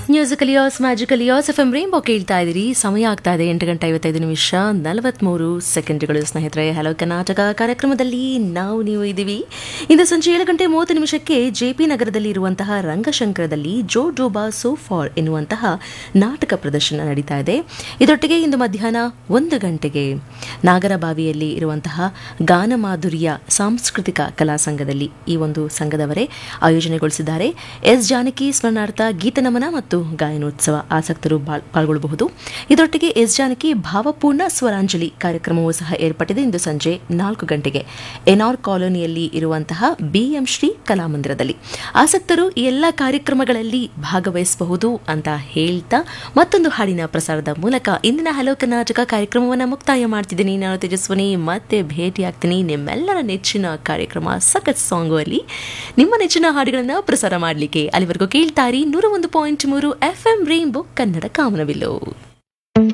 musical years magical years F M Rainbow ಕೇಳ್ತಾ ಇದ್ದೀರಿ ಸಮಯ ಆಗ್ತಾ ಇದೆ ಎಂಟು ಗಂಟೆ ಐವತ್ತೈದು ನಿಮಿಷ ನಲವತ್ಮೂರು ಸೆಕೆಂಡ್ಗಳು ಸ್ನೇಹಿತರೆ ಹಲೋ ಕರ್ನಾಟಕ ಕಾರ್ಯಕ್ರಮದಲ್ಲಿ ನಾವು ನೀವು ಇದ್ದೀವಿ ಇಂದು ಸಂಜೆ ಏಳು ಗಂಟೆ ಮೂವತ್ತು ನಿಮಿಷಕ್ಕೆ ಜೆ ಪಿ ನಗರದಲ್ಲಿ ಇರುವಂತಹ ರಂಗಶಂಕರದಲ್ಲಿ ಜೋ ಡೋಬಾ ಸೋ ಫಾರ್ ಎನ್ನುವಂತಹ ನಾಟಕ ಪ್ರದರ್ಶನ ನಡೀತಾ ಇದೆ ಇದರೊಟ್ಟಿಗೆ ಇಂದು ಮಧ್ಯಾಹ್ನ ಒಂದು ಗಂಟೆಗೆ ನಾಗರಬಾವಿಯಲ್ಲಿ ಇರುವಂತಹ ಗಾನಮಾಧುರ್ಯ ಸಾಂಸ್ಕೃತಿಕ ಕಲಾ ಸಂಘದಲ್ಲಿ ಈ ಒಂದು ಸಂಘದವರೇ ಆಯೋಜನೆಗೊಳಿಸಿದ್ದಾರೆ ಎಸ್ ಜಾನಕಿ ಸ್ಮರಣಾರ್ಥ ಗೀತನಮನ ಮತ್ತು ಗಾಯನೋತ್ಸವ ಆಸಕ್ತರು ಬಾಳ್- ಪಾಲ್ಗೊಳ್ಳಬಹುದು ಇದರೊಟ್ಟಿಗೆ ಎಸ್ ಜಾನಕಿ ಭಾವಪೂರ್ಣ ಸ್ವರಾಂಜಲಿ ಕಾರ್ಯಕ್ರಮವೂ ಸಹ ಏರ್ಪಟ್ಟಿದೆ ಇಂದು ಸಂಜೆ ನಾಲ್ಕು ಗಂಟೆಗೆ ಎನ್ಆರ್ ಕಾಲೋನಿಯಲ್ಲಿ ಇರುವಂತಹ ಬಿಎಂ ಶ್ರೀ ಕಲಾಮಂದಿರದಲ್ಲಿ ಆಸಕ್ತರು ಈ ಎಲ್ಲ ಕಾರ್ಯಕ್ರಮಗಳಲ್ಲಿ ಭಾಗವಹಿಸಬಹುದು ಅಂತ ಹೇಳ್ತಾ ಮತ್ತೊಂದು ಹಾಡಿನ ಪ್ರಸಾರದ ಮೂಲಕ ಇಂದಿನ ಹಲೋ ಕರ್ನಾಟಕ ಕಾರ್ಯಕ್ರಮವನ್ನು ಮುಕ್ತಾಯ ಮಾಡ್ತಿದ್ದೀನಿ ನಾನು ತೇಜಸ್ವಿನಿ ಮತ್ತೆ ಭೇಟಿಯಾಗ್ತೀನಿ ನಿಮ್ಮೆಲ್ಲರ ನೆಚ್ಚಿನ ಕಾರ್ಯಕ್ರಮ ಸಖತ್ ಸಾಂಗು ಅಲ್ಲಿ ನಿಮ್ಮ ನೆಚ್ಚಿನ ಹಾಡುಗಳನ್ನು ಪ್ರಸಾರ ಮಾಡಲಿಕ್ಕೆ ಅಲ್ಲಿವರೆಗೂ ಕೇಳ್ತಾರಿ ನೂರ ಒಂದು ಪಾಯಿಂಟ್ ಮೂರು ಎಫ್ ಎಂ ರೈನ್ಬೋ ಕನ್ನಡ ಕಾಮನವಿಲ್ಲು